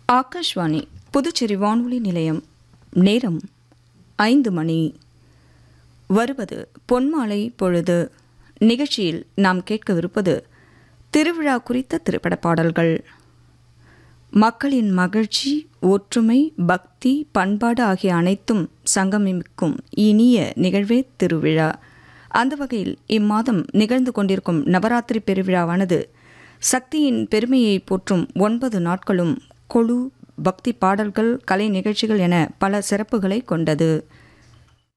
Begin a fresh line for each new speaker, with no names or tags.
ஆகாஷ்வாணி புதுச்சேரி வானொலி நிலையம் நேரம் ஐந்து மணி வருவது பொன்மாலை பொழுது நிகழ்ச்சியில் நாம் கேட்கவிருப்பது திருவிழா குறித்த திரைப்பட பாடல்கள் மக்களின் மகிழ்ச்சி ஒற்றுமை பக்தி பண்பாடு ஆகிய அனைத்தும் சங்கமிக்கும் இனிய நிகழ்வே திருவிழா அந்த வகையில் இம்மாதம் நிகழ்ந்து கொண்டிருக்கும் நவராத்திரி பெருவிழாவானது சக்தியின் பெருமையை போற்றும் ஒன்பது நாட்களும் கொழு பக்தி பாடல்கள் கலை நிகழ்ச்சிகள் என பல சிறப்புகளை கொண்டது